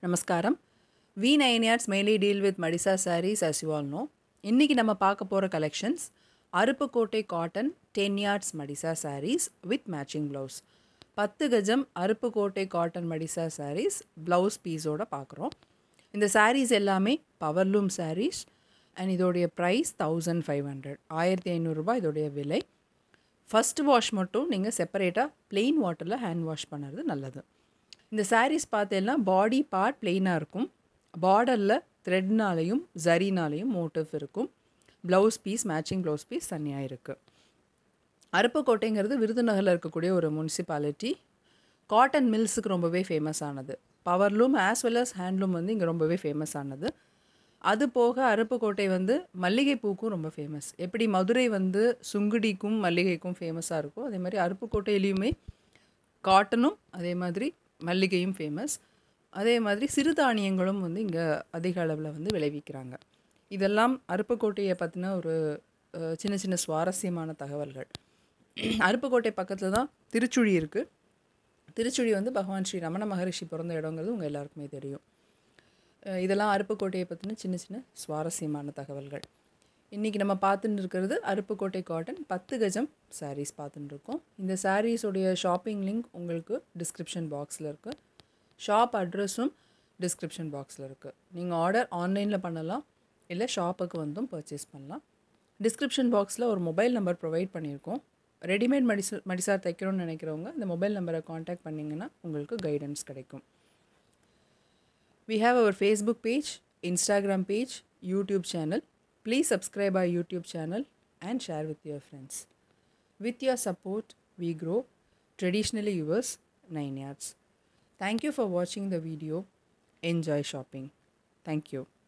நமஸ்காரம் we nine yards mainly deal with madisar saris as you all know இன்றைக்கி நம்ம பார்க்க போகிற collections Aruppukottai cotton ten yards madisar saris with matching blouse பத்து கஜம் Aruppukottai cotton madisar saris blouse பீஸோட பார்க்குறோம் இந்த சாரீஸ் எல்லாமே பவர்லூம் சாரீஸ் அண்ட் இதோடைய ப்ரைஸ் தௌசண்ட் ஃபைவ் ஹண்ட்ரட் ஆயிரத்தி ஐநூறுரூபா இதோடைய விலை ஃபஸ்ட் வாஷ் மட்டும் நீங்கள் செப்பரேட்டாக plain வாட்டரில் ஹேண்ட் வாஷ் பண்ணுறது நல்லது இந்த sarees பார்த்தீங்கன்னா பாடி பார்ட் பிளெயினாக இருக்கும் பார்டரில் த்ரெட்னாலையும் ஜரினாலையும் மோட்டிவ் இருக்கும் blouse piece matching blouse piece தனியாக இருக்குது அருப்புக்கோட்டைங்கிறது விருதுநகரில் இருக்கக்கூடிய ஒரு முனிசிபாலிட்டி காட்டன் மில்ஸுக்கு ரொம்பவே ஃபேமஸ் ஆனது powerloom as well as handloom வந்து இங்கே ரொம்பவே ஃபேமஸ் ஆனது அது போக அருப்புக்கோட்டை வந்து மல்லிகைப்பூக்கும் ரொம்ப ஃபேமஸ் எப்படி மதுரை வந்து சுங்குடிக்கும் மல்லிகைக்கும் ஃபேமஸாக இருக்கோ அதே மாதிரி அருப்புக்கோட்டையிலையுமே காட்டனும் அதே மாதிரி மல்லிகையும் ஃபேமஸ் அதே மாதிரி சிறுதானியங்களும் வந்து இங்கே அதிக அளவில் வந்து விளைவிக்கிறாங்க இதெல்லாம் அருப்புக்கோட்டையை பற்றின ஒரு அஹ், சின்ன சின்ன சுவாரஸ்யமான தகவல்கள் அருப்புக்கோட்டை பக்கத்தில் தான் திருச்சுழி இருக்குது திருச்சுழி வந்து பகவான் ஸ்ரீ ரமண மகரிஷி பிறந்த இடங்கிறது உங்கள் எல்லாருக்குமே தெரியும் அஹ் இதெல்லாம் அருப்புக்கோட்டையை பற்றின சின்ன சின்ன சுவாரஸ்யமான தகவல்கள் இன்றைக்கி நம்ம பார்த்துட்டு இருக்கிறது அருப்புக்கோட்டை காட்டன் பத்து கஜம் சாரீஸ் பார்த்துட்டு இருக்கோம் இந்த சாரீஸோடைய ஷாப்பிங் லிங்க் உங்களுக்கு டிஸ்கிரிப்ஷன் பாக்ஸில் இருக்குது ஷாப் அட்ரஸும் டிஸ்கிரிப்ஷன் பாக்ஸில் இருக்குது நீங்கள் ஆர்டர் ஆன்லைனில் பண்ணலாம் இல்லை ஷாப்புக்கு வந்தும் பர்ச்சேஸ் பண்ணலாம் டிஸ்கிரிப்ஷன் பாக்ஸில் ஒரு மொபைல் நம்பர் ப்ரொவைட் பண்ணியிருக்கோம் ரெடிமேட் மடிசா மடிசார் தைக்கணும்னு நினைக்கிறவங்க இந்த மொபைல் நம்பரை காண்டாக்ட் பண்ணிங்கன்னா உங்களுக்கு கைடன்ஸ் கிடைக்கும் We have our Facebook page, Instagram page, YouTube channel. Please subscribe our YouTube channel and share with your friends. With your support, we grow. Traditionally yours, 9 yards. Thank you for watching the video. Enjoy shopping. Thank you.